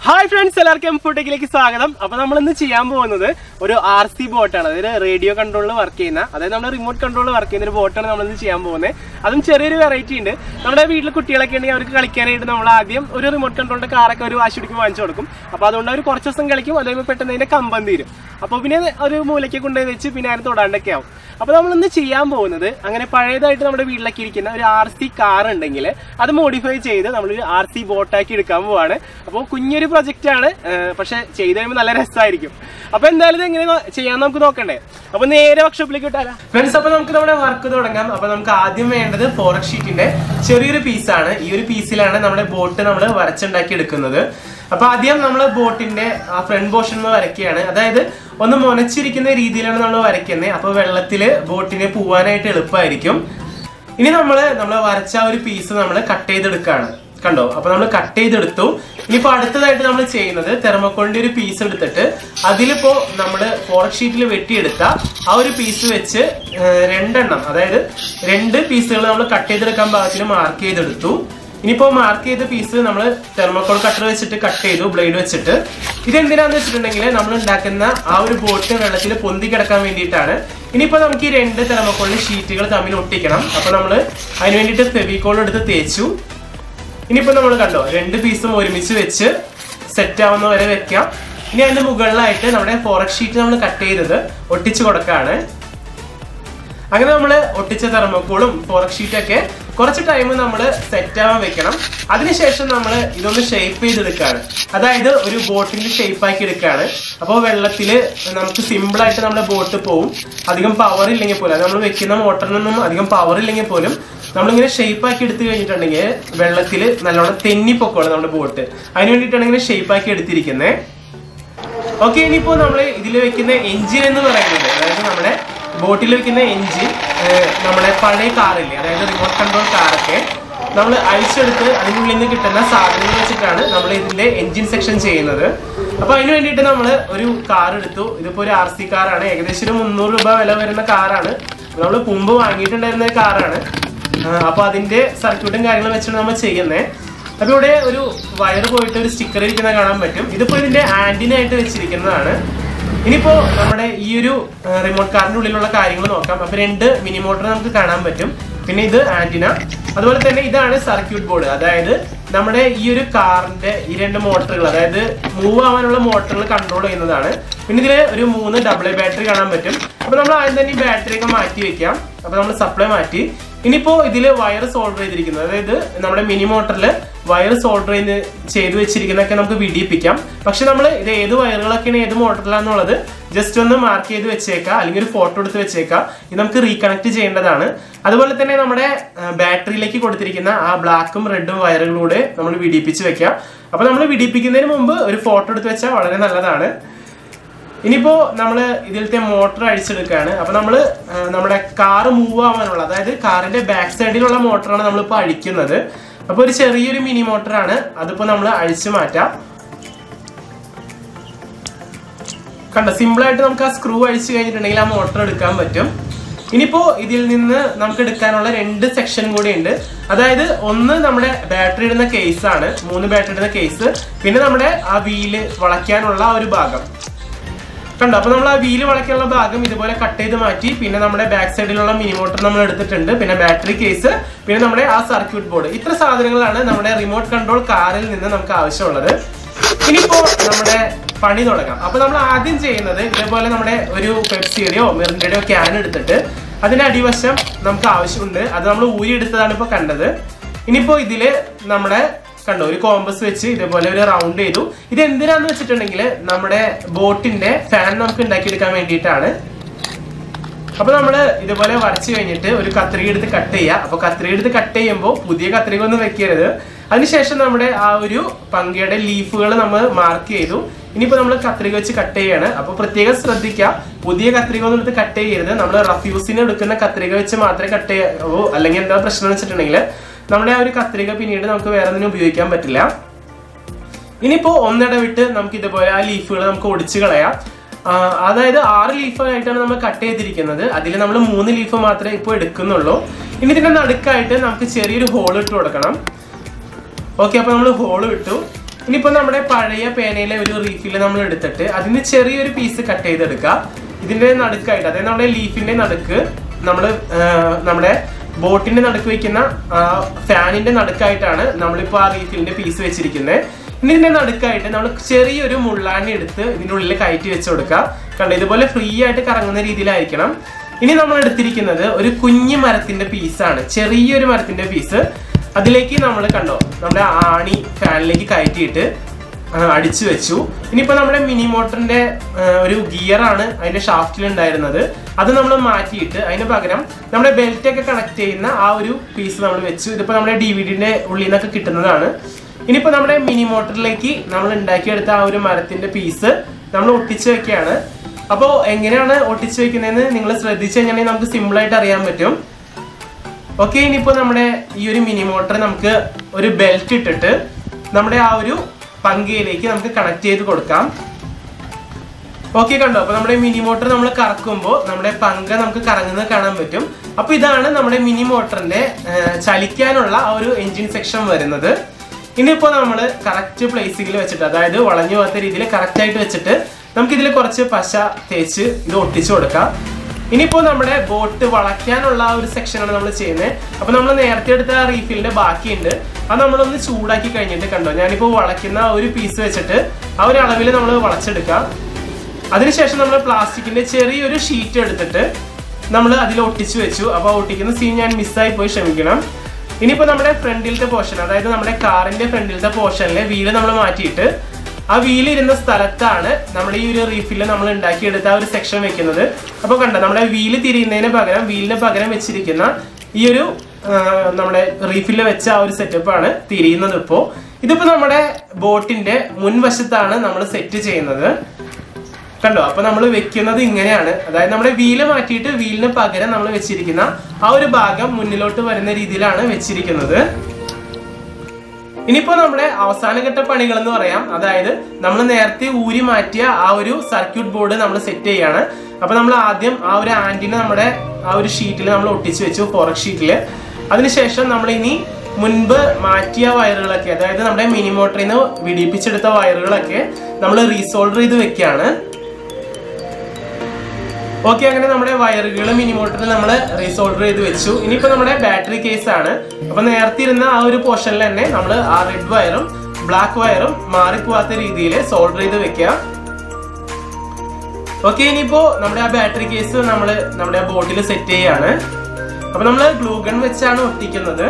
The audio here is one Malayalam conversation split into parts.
ഹായ് ഫ്രണ്ട്സ് എല്ലാവർക്കും എംഫോട്ടേക്കിലേക്ക് സ്വാഗതം അപ്പൊ നമ്മൾ ഇന്ന് ചെയ്യാൻ പോകുന്നത് ഒരു ആർ സി ബോട്ടാണ് അതായത് റേഡിയോ കൺട്രോളിൽ വർക്ക് ചെയ്യുന്ന അതായത് നമ്മുടെ റിമോട്ട് കൺട്രോളിൽ വർക്ക് ചെയ്യുന്ന ഒരു ബോട്ടാണ് നമ്മൾ ഇന്ന് ചെയ്യാൻ പോകുന്നത് അതും ചെറിയൊരു വെറൈറ്റി ഉണ്ട് നമ്മുടെ വീട്ടിൽ കുട്ടികളൊക്കെ ഉണ്ടെങ്കിൽ അവർക്ക് കളിക്കാനായിട്ട് നമ്മൾ ആദ്യം ഒരു റിമോട്ട് കൺട്രോളിന്റെ കാറൊക്കെ ഒരു വാശി പിടിക്കും വാങ്ങിച്ചു കൊടുക്കും അപ്പൊ അതുകൊണ്ട് അവർ കുറച്ച് ദിവസം കളിക്കും അതേപോലെ പെട്ടെന്ന് അതിന്റെ കമ്പം തീരും അപ്പോൾ പിന്നെ ഒരു മൂലയ്ക്ക് കൊണ്ടുപോയി വെച്ച് പിന്നെ ആരും തൊടാണ്ടൊക്കെ ആവും അപ്പോൾ നമ്മൾ ഇന്ന് ചെയ്യാൻ പോകുന്നത് അങ്ങനെ പഴയതായിട്ട് നമ്മുടെ വീട്ടിലൊക്കെ ഇരിക്കുന്ന ഒരു ആർ സി കാർ ഉണ്ടെങ്കിൽ അത് മോഡിഫൈ ചെയ്ത് നമ്മളൊരു ആർ സി ബോട്ടാക്കി എടുക്കാൻ പോവാണ് അപ്പോൾ കുഞ്ഞൊരു പ്രൊജക്റ്റ് ആണ് ഏഹ് പക്ഷെ ചെയ്ത് കഴിയുമ്പോൾ നല്ല രസമായിരിക്കും അപ്പൊ എന്തായാലും ഇത് എങ്ങനെ നോ- ചെയ്യാൻ നമുക്ക് നോക്കണ്ടേ അപ്പൊ നേരെ വർക്ക്ഷോപ്പിലേക്ക് വിട്ടാലോ ഫ്രണ്ട്സ് അപ്പൊ നമുക്ക് നമ്മുടെ വർക്ക് തുടങ്ങാം അപ്പൊ നമുക്ക് ആദ്യം വേണ്ടത് ഫോറക് ഷീറ്റിന്റെ ചെറിയൊരു പീസാണ് ഈ ഒരു പീസിലാണ് നമ്മുടെ ബോട്ട് നമ്മൾ വരച്ചുണ്ടാക്കി എടുക്കുന്നത് അപ്പൊ ആദ്യം നമ്മൾ ബോട്ടിന്റെ ആ ഫ്രണ്ട് പോർഷൻ വരയ്ക്കുകയാണ് അതായത് ഒന്ന് മുനച്ചിരിക്കുന്ന രീതിയിലാണ് നമ്മൾ വരയ്ക്കുന്നത് അപ്പൊ വെള്ളത്തില് ബോട്ടിനെ പോവാനായിട്ട് എളുപ്പമായിരിക്കും ഇനി നമ്മൾ നമ്മൾ വരച്ച ആ ഒരു പീസ് നമ്മൾ കട്ട് ചെയ്തെടുക്കുകയാണ് കണ്ടോ അപ്പൊ നമ്മൾ കട്ട് ചെയ്തെടുത്തു ഇനിയിപ്പോ അടുത്തതായിട്ട് നമ്മൾ ചെയ്യുന്നത് തെർമോക്കോളിന്റെ ഒരു പീസ് എടുത്തിട്ട് അതിലിപ്പോ നമ്മൾ ഫോറക് ഷീറ്റിൽ വെട്ടിയെടുത്ത ആ ഒരു പീസ് വെച്ച് ഏർ, രണ്ടെണ്ണം അതായത് രണ്ട് പീസുകൾ നമ്മൾ കട്ട് ചെയ്തെടുക്കാൻ പാകത്തിന് മാർക്ക് ചെയ്തെടുത്തു ഇനിയിപ്പോ മാർക്ക് ചെയ്ത പീസ് നമ്മൾ തെർമോക്കോൾ കട്ടർ വെച്ചിട്ട് കട്ട് ചെയ്തു ബ്ലേഡ് വെച്ചിട്ട് ഇതെന്തിനാന്ന് വെച്ചിട്ടുണ്ടെങ്കിൽ നമ്മൾ ഉണ്ടാക്കുന്ന ആ ഒരു ബോട്ട് വെള്ളത്തിൽ പൊന്തി കിടക്കാൻ വേണ്ടിയിട്ടാണ് ഇനിയിപ്പോ നമുക്ക് ഈ രണ്ട് തെർമോക്കോളിന്റെ ഷീറ്റുകൾ തമ്മിൽ ഒട്ടിക്കണം അപ്പൊ നമ്മൾ അതിന് വേണ്ടിയിട്ട് ഫെവിക്കോൾ എടുത്ത് തേച്ചു ഇനിയിപ്പോ നമ്മൾ കണ്ടോ രണ്ട് പീസും ഒരുമിച്ച് വെച്ച് സെറ്റ് ആവുന്ന വരെ വെക്കാം ഇനി അതിന്റെ മുകളിലായിട്ട് നമ്മുടെ ഫോറക് ഷീറ്റ് നമ്മൾ കട്ട് ചെയ്തത് ഒട്ടിച്ചു കൊടുക്കാണ് അങ്ങനെ നമ്മൾ ഒട്ടിച്ച തെർമോക്കോളും ഫോറക് ഷീറ്റൊക്കെ കുറച്ച് ടൈം നമ്മൾ സെറ്റ് ആവാൻ വെക്കണം അതിനുശേഷം നമ്മൾ ഇതൊന്ന് ഷേപ്പ് ചെയ്തെടുക്കുകയാണ് അതായത് ഒരു ബോട്ടിന്റെ ഷേപ്പ് ആക്കി എടുക്കുകയാണ് അപ്പോൾ വെള്ളത്തിൽ നമുക്ക് സിമ്പിൾ ആയിട്ട് നമ്മുടെ ബോട്ട് പോവും അധികം പവർ ഇല്ലെങ്കിൽ പോലും നമ്മൾ വെക്കുന്ന മോട്ടറിനൊന്നും അധികം പവർ ഇല്ലെങ്കിൽ പോലും നമ്മളിങ്ങനെ ഷേപ്പ് ആക്കി എടുത്തു കഴിഞ്ഞിട്ടുണ്ടെങ്കിൽ വെള്ളത്തിൽ നല്ലോണം തെന്നിപ്പൊക്കോളൂ നമ്മുടെ ബോട്ട് അതിന് വേണ്ടിയിട്ടാണ് ഇങ്ങനെ ഷേപ്പ് ആക്കി എടുത്തിരിക്കുന്നത് ഓക്കെ ഇനിയിപ്പോ നമ്മൾ ഇതിൽ വെക്കുന്ന എഞ്ചിൻ എന്ന് പറയുന്നത് അതായത് നമ്മുടെ ബോട്ടിൽ വെക്കുന്ന എഞ്ചിൻ നമ്മുടെ പഴയ കാറില്ലേ അതായത് റിമോട്ട് കൺട്രോൾ കാറൊക്കെ നമ്മൾ അഴിച്ചെടുത്ത് അതിനുള്ളിൽ നിന്ന് കിട്ടുന്ന സാധനങ്ങൾ വെച്ചിട്ടാണ് നമ്മൾ ഇതിന്റെ എഞ്ചിൻ സെക്ഷൻ ചെയ്യുന്നത് അപ്പൊ അതിന് വേണ്ടിയിട്ട് നമ്മൾ ഒരു കാർ എടുത്തു ഇതിപ്പോ ഒരു ആർ സി കാറാണ് ഏകദേശം ഒരു മുന്നൂറ് രൂപ വില വരുന്ന കാറാണ് നമ്മൾ മുമ്പ് വാങ്ങിയിട്ടുണ്ടായിരുന്ന കാറാണ് അപ്പൊ അതിന്റെ സർക്യൂട്ടും കാര്യങ്ങളും വെച്ചാണ് നമ്മൾ ചെയ്യുന്നത് അപ്പൊ ഇവിടെ ഒരു വയർ പോയിട്ട് ഒരു സ്റ്റിക്കർ ഇരിക്കുന്ന കാണാൻ പറ്റും ഇതിപ്പോ ഇതിന്റെ ആന്റിന ആയിട്ട് വെച്ചിരിക്കുന്നതാണ് ഇനിയിപ്പോ നമ്മുടെ ഈ ഒരു റിമോട്ട് കാറിന്റെ ഉള്ളിലുള്ള കാര്യങ്ങൾ നോക്കാം അപ്പൊ രണ്ട് മിനി മോട്ടർ നമുക്ക് കാണാൻ പറ്റും പിന്നെ ഇത് ആന്റിന അതുപോലെ തന്നെ ഇതാണ് സർക്യൂട്ട് ബോർഡ് അതായത് നമ്മുടെ ഈ ഒരു കാറിന്റെ ഈ രണ്ട് മോട്ടറുകൾ അതായത് മൂവ് ആവാനുള്ള മോട്ടറുകൾ കൺട്രോൾ ചെയ്യുന്നതാണ് പിന്നെ ഇതില് ഒരു മൂന്ന് ഡബിൾ ബാറ്ററി കാണാൻ പറ്റും അപ്പൊ നമ്മൾ ആദ്യം തന്നെ ഈ ബാറ്ററി ഒക്കെ മാറ്റി വെക്കാം അപ്പൊ നമ്മൾ സപ്ലൈ മാറ്റി ഇനിയിപ്പോ ഇതില് വയർ സോൾഡർ ചെയ്തിരിക്കുന്നത് അതായത് നമ്മുടെ മിനി മോട്ടറിൽ വയർ സോൾഡർ ചെയ്ത് ചെയ്ത് വെച്ചിരിക്കുന്നതൊക്കെ നമുക്ക് വിടിയിപ്പിക്കാം പക്ഷെ നമ്മൾ ഇത് ഏത് വയറുകളൊക്കെയാണ് ഏത് മോട്ടറിലാന്നുള്ളത് ജസ്റ്റ് ഒന്ന് മാർക്ക് ചെയ്ത് വെച്ചേക്കാം അല്ലെങ്കിൽ ഒരു ഫോട്ടോ എടുത്ത് വെച്ചേക്കാം ഇത് നമുക്ക് റീകണക്ട് ചെയ്യേണ്ടതാണ് അതുപോലെ തന്നെ നമ്മുടെ ബാറ്ററിയിലേക്ക് കൊടുത്തിരിക്കുന്ന ആ ബ്ലാക്കും റെഡും വയറുകളൂടെ നമ്മൾ വിടിയിപ്പിച്ച് വെക്കാം അപ്പൊ നമ്മൾ വിടിയിപ്പിക്കുന്നതിന് മുമ്പ് ഒരു ഫോട്ടോ എടുത്ത് വെച്ചാൽ വളരെ നല്ലതാണ് ഇനിയിപ്പോ നമ്മൾ ഇതിലത്തെ മോട്ടർ അഴിച്ചെടുക്കുകയാണ് അപ്പൊ നമ്മൾ നമ്മുടെ കാർ മൂവ് ആവാനുള്ള അതായത് കാറിന്റെ ബാക്ക് സൈഡിലുള്ള മോട്ടറാണ് നമ്മളിപ്പോൾ അഴിക്കുന്നത് അപ്പൊ ഒരു ചെറിയൊരു മിനി മോട്ടറാണ് അതിപ്പോ നമ്മൾ അഴിച്ചു മാറ്റാം കണ്ട സിമ്പിൾ ആയിട്ട് നമുക്ക് ആ സ്ക്രൂ അഴിച്ചു കഴിഞ്ഞിട്ടുണ്ടെങ്കിൽ ആ മോട്ടർ എടുക്കാൻ പറ്റും ഇനിയിപ്പോ ഇതിൽ നിന്ന് നമുക്ക് എടുക്കാനുള്ള രണ്ട് സെക്ഷൻ കൂടി ഉണ്ട് അതായത് ഒന്ന് നമ്മുടെ ബാറ്ററി ഇടുന്ന കേസ് ആണ് മൂന്ന് ബാറ്ററി ഇടുന്ന കേസ് പിന്നെ നമ്മുടെ ആ വീല് വളയ്ക്കാനുള്ള ആ ഒരു ഭാഗം കണ്ടോ അപ്പൊ നമ്മൾ ആ വീല് വളയ്ക്കാനുള്ള ഭാഗം ഇതുപോലെ കട്ട് ചെയ്ത് മാറ്റി പിന്നെ നമ്മുടെ ബാക്ക് സൈഡിലുള്ള മിനി മോട്ടർ നമ്മൾ എടുത്തിട്ടുണ്ട് പിന്നെ ബാറ്ററി കേസ് പിന്നെ നമ്മുടെ ആ സർക്യൂട്ട് ബോർഡ് ഇത്ര സാധനങ്ങളാണ് നമ്മുടെ റിമോട്ട് കൺട്രോൾ കാറിൽ നിന്ന് നമുക്ക് ആവശ്യമുള്ളത് ഇനിയിപ്പോ നമ്മുടെ പണി തുടങ്ങാം അപ്പൊ നമ്മൾ ആദ്യം ചെയ്യുന്നത് ഇതേപോലെ നമ്മുടെ ഒരു പെപ്സിയുടെയോ മിറിന്റെയോ ക്യാൻ എടുത്തിട്ട് അതിന്റെ അടിവശം നമുക്ക് ആവശ്യമുണ്ട് അത് നമ്മൾ ഊരി എടുത്തതാണ് ഇപ്പൊ കണ്ടത് ഇനിയിപ്പോ ഇതില് നമ്മുടെ കണ്ടോ ഒരു കോമ്പസ് വെച്ച് ഇതേപോലെ ഒരു റൗണ്ട് ചെയ്തു ഇത് എന്തിനാന്ന് വെച്ചിട്ടുണ്ടെങ്കിൽ നമ്മുടെ ബോട്ടിന്റെ ഫാൻ നമുക്ക് ഉണ്ടാക്കിയെടുക്കാൻ വേണ്ടിയിട്ടാണ് അപ്പൊ നമ്മള് ഇതുപോലെ വരച്ചു കഴിഞ്ഞിട്ട് ഒരു കത്രിക എടുത്ത് കട്ട് ചെയ്യുക അപ്പൊ കത്രിക എടുത്ത് കട്ട് ചെയ്യുമ്പോൾ പുതിയ കത്രിക ഒന്നും വെക്കരുത് അതിനുശേഷം നമ്മുടെ ആ ഒരു പങ്കയുടെ ലീഫുകൾ നമ്മൾ മാർക്ക് ചെയ്തു ഇനിയിപ്പോ നമ്മൾ കത്രിക വെച്ച് കട്ട് ചെയ്യാണ് അപ്പൊ പ്രത്യേകം ശ്രദ്ധിക്കുക പുതിയ കത്രിക ഒന്നും എടുത്ത് കട്ട് ചെയ്യരുത് നമ്മൾ റഫ്യൂസിന് എടുക്കുന്ന കത്രിക വെച്ച് മാത്രമേ കട്ട് ചെയ്യാവൂ അല്ലെങ്കിൽ എന്താ പ്രശ്നം എന്ന് വെച്ചിട്ടുണ്ടെങ്കിൽ നമ്മുടെ ആ ഒരു കത്രിക പിന്നീട് നമുക്ക് വേറെ ഒന്നിനും ഉപയോഗിക്കാൻ പറ്റില്ല ഇനിയിപ്പോ ഒന്നിടവിട്ട് നമുക്ക് ഇതുപോലെ ആ ലീഫുകൾ നമുക്ക് ഒടിച്ചു കളയാം ആ, അതായത് ആറ് ലീഫ് ആയിട്ടാണ് നമ്മൾ കട്ട് ചെയ്തിരിക്കുന്നത് അതിൽ നമ്മൾ മൂന്ന് ലീഫ് മാത്രമേ ഇപ്പോൾ എടുക്കുന്നുള്ളൂ ഇനി ഇതിന്റെ നടുക്കായിട്ട് നമുക്ക് ചെറിയൊരു ഹോൾ ഇട്ട് കൊടുക്കണം ഓക്കെ അപ്പൊ നമ്മൾ ഹോൾ ഇട്ടു ഇനിയിപ്പോ നമ്മുടെ പഴയ പേനയിലെ ഒരു റീഫില് നമ്മൾ എടുത്തിട്ട് അതിന് ചെറിയൊരു പീസ് കട്ട് ചെയ്തെടുക്കുക ഇതിന്റെ നടുക്കായിട്ട് അതായത് നമ്മുടെ ലീഫിന്റെ നടുക്ക് നമ്മൾ നമ്മുടെ ബോട്ടിന്റെ നടുക്ക് വെക്കുന്ന ഫാനിന്റെ നടുക്കായിട്ടാണ് നമ്മളിപ്പോ ആ റീഫിലിന്റെ പീസ് വെച്ചിരിക്കുന്നത് ഇനി ഇതിന്റെ നടുക്കായിട്ട് നമ്മൾ ചെറിയൊരു മുള്ളാണി എടുത്ത് ഇതിന്റെ ഉള്ളിൽ കയറ്റി വെച്ച് കൊടുക്കുക കണ്ടോ ഇതുപോലെ ഫ്രീ ആയിട്ട് കറങ്ങുന്ന രീതിയിലായിരിക്കണം ഇനി നമ്മൾ എടുത്തിരിക്കുന്നത് ഒരു കുഞ്ഞു മരത്തിന്റെ പീസാണ് ചെറിയൊരു മരത്തിന്റെ പീസ് അതിലേക്ക് നമ്മൾ കണ്ടോ നമ്മുടെ ആണി ഫാനിലേക്ക് കയറ്റിയിട്ട് ആ, അടിച്ചു വെച്ചു ഇനിയിപ്പോ നമ്മുടെ മിനി മോട്ടറിന്റെ ആ, ഒരു ഗിയർ ആണ് അതിന്റെ ഷാഫ്റ്റിൽ ഉണ്ടായിരുന്നത് അത് നമ്മൾ മാറ്റിയിട്ട് അതിന് പകരം നമ്മുടെ ബെൽറ്റ് ഒക്കെ കണക്ട് ചെയ്യുന്ന ആ ഒരു പീസ് നമ്മൾ വെച്ചു ഇതിപ്പോ നമ്മുടെ ഡി വി ഡിന്റെ ഉള്ളിൽ നിന്നൊക്കെ കിട്ടുന്നതാണ് ഇനിയിപ്പോ നമ്മുടെ മിനി മോട്ടറിലേക്ക് നമ്മൾ ഉണ്ടാക്കിയെടുത്ത ആ ഒരു മരത്തിന്റെ പീസ് നമ്മൾ ഒട്ടിച്ചു വെക്കുകയാണ് അപ്പോൾ എങ്ങനെയാണ് ഒട്ടിച്ചു വെക്കുന്നതെന്ന് നിങ്ങൾ ശ്രദ്ധിച്ചു കഴിഞ്ഞാൽ നമുക്ക് സിമ്പിൾ ആയിട്ട് അറിയാൻ പറ്റും ഓക്കെ ഇനിയിപ്പോ നമ്മുടെ ഈ ഒരു മിനി മോട്ടർ നമുക്ക് ഒരു ബെൽറ്റ് ഇട്ടിട്ട് നമ്മുടെ ആ ഒരു പങ്കയിലേക്ക് നമുക്ക് കണക്ട് ചെയ്ത് കൊടുക്കാം ഓക്കെ കണ്ടോ അപ്പൊ നമ്മുടെ മിനി മോട്ടർ നമ്മൾ കറക്കുമ്പോൾ നമ്മുടെ പങ്ക നമുക്ക് കറങ്ങുന്നത് കാണാൻ പറ്റും അപ്പൊ ഇതാണ് നമ്മുടെ മിനി മോട്ടറിന്റെ ചലിക്കാനുള്ള ആ ഒരു എഞ്ചിൻ സെക്ഷൻ വരുന്നത് ഇനിയിപ്പോ നമ്മൾ കറക്റ്റ് പ്ലേസിൽ വെച്ചിട്ട് അതായത് വളഞ്ഞു പോകാത്ത രീതിയിൽ കറക്റ്റ് ആയിട്ട് വെച്ചിട്ട് നമുക്ക് ഇതിൽ കുറച്ച് പശ തേച്ച് ഇത് ഒട്ടിച്ചു കൊടുക്കാം ഇനിയിപ്പോ നമ്മുടെ ബോട്ട് വളയ്ക്കാനുള്ള ആ ഒരു സെക്ഷനാണ് നമ്മൾ ചെയ്യുന്നത് അപ്പൊ നമ്മൾ നേരത്തെ എടുത്ത ആ റീഫിലിന്റെ ബാക്കിയുണ്ട് അത് നമ്മളൊന്ന് ചൂടാക്കി കഴിഞ്ഞിട്ട് കണ്ടോ ഞാനിപ്പോ വളയ്ക്കുന്ന ആ ഒരു പീസ് വെച്ചിട്ട് ആ ഒരു അളവിൽ നമ്മൾ വളച്ചെടുക്കാം അതിനുശേഷം നമ്മൾ പ്ലാസ്റ്റിക്കിന്റെ ചെറിയൊരു ഷീറ്റ് എടുത്തിട്ട് നമ്മൾ അതിൽ ഒട്ടിച്ചു വെച്ചു അപ്പോൾ ഒട്ടിക്കുന്ന സീൻ ഞാൻ മിസ്സായി പോയി ക്ഷമിക്കണം ഇനിയിപ്പോ നമ്മുടെ ഫ്രണ്ടിലത്തെ പോർഷൻ അതായത് നമ്മുടെ കാറിന്റെ ഫ്രണ്ടിലത്തെ പോർഷനിലെ വീല് നമ്മൾ മാറ്റിയിട്ട് ആ വീല് ഇരുന്ന സ്ഥലത്താണ് നമ്മൾ ഈ ഒരു റീഫില് നമ്മൾ ഉണ്ടാക്കിയെടുത്ത ആ ഒരു സെക്ഷൻ വെക്കുന്നത് അപ്പോൾ കണ്ട നമ്മുടെ വീല് തിരിയുന്നതിന് പകരം വീലിന് പകരം വെച്ചിരിക്കുന്ന ഈ ഒരു ആ, നമ്മുടെ റീഫില് വെച്ച ആ ഒരു സെറ്റപ്പ് ആണ് തിരിയുന്നത് ഇപ്പോൾ ഇതിപ്പോ നമ്മുടെ ബോട്ടിന്റെ മുൻവശത്താണ് നമ്മൾ സെറ്റ് ചെയ്യുന്നത് കണ്ടോ അപ്പൊ നമ്മൾ വെക്കുന്നത് ഇങ്ങനെയാണ് അതായത് നമ്മുടെ വീല് മാറ്റിയിട്ട് വീലിന് പകരം നമ്മൾ വെച്ചിരിക്കുന്ന ആ ഒരു ഭാഗം മുന്നിലോട്ട് വരുന്ന രീതിയിലാണ് വെച്ചിരിക്കുന്നത് ഇനിയിപ്പോ നമ്മുടെ അവസാനഘട്ട പണികൾ എന്ന് പറയാം അതായത് നമ്മൾ നേരത്തെ ഊരി മാറ്റിയ ആ ഒരു സർക്യൂട്ട് ബോർഡ് നമ്മൾ സെറ്റ് ചെയ്യാണ് അപ്പൊ നമ്മൾ ആദ്യം ആ ഒരു ആന്റിന നമ്മുടെ ആ ഒരു ഷീറ്റിൽ നമ്മൾ ഒട്ടിച്ചു വെച്ചു ഫോറക് ഷീറ്റിൽ അതിനുശേഷം നമ്മൾ ഇനി മുൻപ് മാറ്റിയ വയറുകളൊക്കെ അതായത് നമ്മുടെ മിനി മോട്ടറിൽ നിന്ന് വിടിപ്പിച്ചെടുത്ത വയറുകളൊക്കെ നമ്മൾ റീസോൾഡർ ചെയ്ത് വെക്കുകയാണ് ഓക്കെ അങ്ങനെ നമ്മുടെ വയറുകൾ മിനി മോട്ടറിൽ നമ്മൾ റീസോൾഡർ ചെയ്ത് വെച്ചു ഇനിയിപ്പോ നമ്മുടെ ബാറ്ററി കേസ് ആണ് അപ്പൊ നേരത്തെ ഇരുന്ന ആ ഒരു പോർഷനിൽ തന്നെ നമ്മൾ ആ റെഡ് വയറും ബ്ലാക്ക് വയറും മാറിപ്പോവാത്ത രീതിയിൽ സോൾഡർ ചെയ്ത് വെക്കുക ഓക്കെ ഇനിയിപ്പോ നമ്മുടെ ആ ബാറ്ററി കേസ് നമ്മൾ നമ്മുടെ ബോട്ടിൽ സെറ്റ് ചെയ്യാണ് അപ്പൊ നമ്മൾ ഗ്ലൂ ഗൺ വെച്ചാണ് ഒട്ടിക്കുന്നത്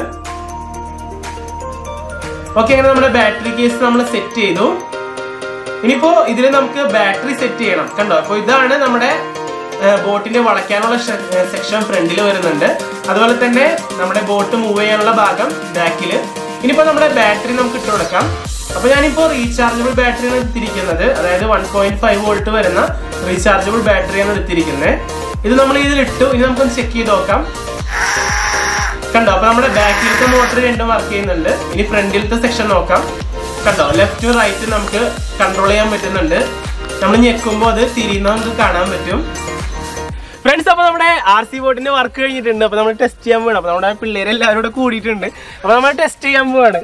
ഓക്കെ അങ്ങനെ നമ്മുടെ ബാറ്ററി കേസ് നമ്മൾ സെറ്റ് ചെയ്തു ഇനിയിപ്പോ ഇതിൽ നമുക്ക് ബാറ്ററി സെറ്റ് ചെയ്യണം കണ്ടോ അപ്പൊ ഇതാണ് നമ്മുടെ ബോട്ടിന്റെ വളയ്ക്കാനുള്ള സെക്ഷൻ ഫ്രണ്ടിൽ വരുന്നുണ്ട് അതുപോലെ തന്നെ നമ്മുടെ ബോട്ട് മൂവ് ചെയ്യാനുള്ള ഭാഗം ബാക്കില് ഇനിയിപ്പോ നമ്മുടെ ബാറ്ററി നമുക്ക് ഇട്ട് കൊടുക്കാം അപ്പൊ ഞാനിപ്പോ റീചാർജബിൾ ബാറ്ററിയാണ് എടുത്തിരിക്കുന്നത് അതായത് വൺ പോയിന്റ് ഫൈവ് വോൾട്ട് വരുന്ന റീചാർജബിൾ ബാറ്ററിയാണ് എടുത്തിരിക്കുന്നത് ഇത് നമ്മൾ ഇതിൽ ഇട്ടു ഇനി നമുക്കൊന്ന് ചെക്ക് ചെയ്ത് നോക്കാം കണ്ടോ അപ്പൊ നമ്മുടെ ബാക്കിലത്തെ മോട്ടർ രണ്ടും വർക്ക് ചെയ്യുന്നുണ്ട് ഇനി ഫ്രണ്ടിലത്തെ സെക്ഷൻ നോക്കാം കണ്ടോ ലെഫ്റ്റ് റൈറ്റ് നമുക്ക് കൺട്രോൾ ചെയ്യാൻ പറ്റുന്നുണ്ട് നമ്മൾ ഞെക്കുമ്പോൾ അത് തിരിയുന്ന നമുക്ക് കാണാൻ പറ്റും ഫ്രണ്ട്സ് അപ്പൊ നമ്മുടെ ആർ സി ബോട്ടിന്റെ വർക്ക് കഴിഞ്ഞിട്ടുണ്ട് അപ്പൊ നമ്മൾ ടെസ്റ്റ് ചെയ്യാൻ പോവാണ് അപ്പൊ നമ്മുടെ പിള്ളേര് എല്ലാവരും കൂടെ കൂടിയിട്ടുണ്ട് അപ്പൊ നമ്മൾ ടെസ്റ്റ് ചെയ്യാൻ പോവാണ്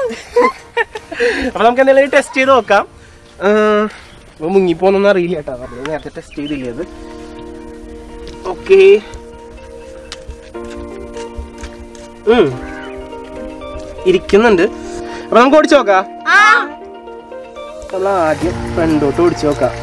അപ്പൊ നമുക്ക് എന്തെങ്കിലും ടെസ്റ്റ് ചെയ്ത് നോക്കാം ആഹ്, ഇപ്പൊ മുങ്ങിപ്പോന്നൊന്നും അറിയില്ല കേട്ടോ നമ്മൾ നേരത്തെ ടെസ്റ്റ് ചെയ്തില്ലേ അത് ഓക്കേ ഉം. ഇരിക്കുന്നുണ്ട് അപ്പൊ നമുക്ക് ഓടിച്ചു നോക്കാം നമ്മൾ ആദ്യം ഫ്രണ്ടോട്ട് ഓടിച്ചു നോക്കാം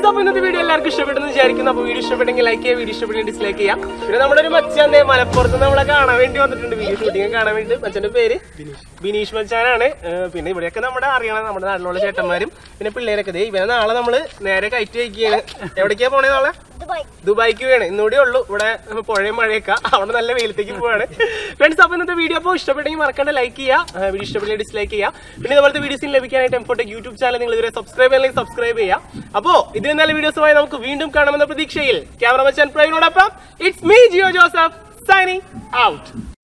അപ്പൊ ഇന്നത്തെ വീഡിയോ എല്ലാവർക്കും ഇഷ്ടപ്പെട്ടെന്ന് വിചാരിക്കുന്നു അപ്പൊ വീഡിയോ ഇഷ്ടപ്പെട്ടെങ്കിൽ ലൈക്ക് ചെയ്യുക വീഡിയോ ഇഷ്ടപ്പെട്ടെങ്കിൽ ഡിസ്ലൈക്ക് ചെയ്യാം പിന്നെ നമ്മുടെ ഒരു മച്ചാൻ ദേ മലപ്പുറത്ത് നമ്മളെ കാണാൻ വേണ്ടി വന്നിട്ടുണ്ട് വീഡിയോ ഷൂട്ടിംഗ് കാണാൻ വേണ്ടി മച്ചന്റെ പേര് ബിനീഷ് മച്ചാനാണ് ഏഹ് പിന്നെ ഇവിടെയൊക്കെ നമ്മുടെ അറിയണം നമ്മുടെ നാട്ടിലുള്ള ചേട്ടന്മാരും പിന്നെ പിള്ളേരൊക്കെ ദേ ഇവനെ നാളെ നമ്മള് നേരെ കയറ്റി വയ്ക്കുകയാണ് എവിടേക്കാ പോണേ നാളെ ദുബായിക്ക് വേണം ഇന്നുകൂടെ ഉള്ളൂ ഇവിടെ പുഴയും മഴയൊക്കെ അവിടെ നല്ല വെയിലത്തേക്ക് പോവാണ് ഫ്രണ്ട്സ് അപ്പൊ ഇന്നത്തെ വീഡിയോ അപ്പോൾ ഇഷ്ടപ്പെട്ടെങ്കിൽ മറക്കണ്ട ലൈക്ക് ചെയ്യുക വീഡിയോ ഇഷ്ടപ്പെട്ടില്ല ഡിസ്ലൈക്ക് ചെയ്യുക പിന്നെ ഇതുപോലത്തെ വീഡിയോസ് ലഭിക്കാനായിട്ട് എംഫോട്ടെ യൂട്യൂബ് ചാനൽ നിങ്ങൾ ഇതുവരെ സബ്സ്ക്രൈബ് ചെയ്യണമെങ്കിൽ സബ്സ്ക്രൈബ് ചെയ്യുക അപ്പോ ഇത് നല്ല വീഡിയോസുമായി നമുക്ക് വീണ്ടും കാണാമെന്ന പ്രതീക്ഷയിൽ ക്യാമറ മച്ചാൻ പ്രൈവിനോടൊപ്പം it's me Jio Joseph signing out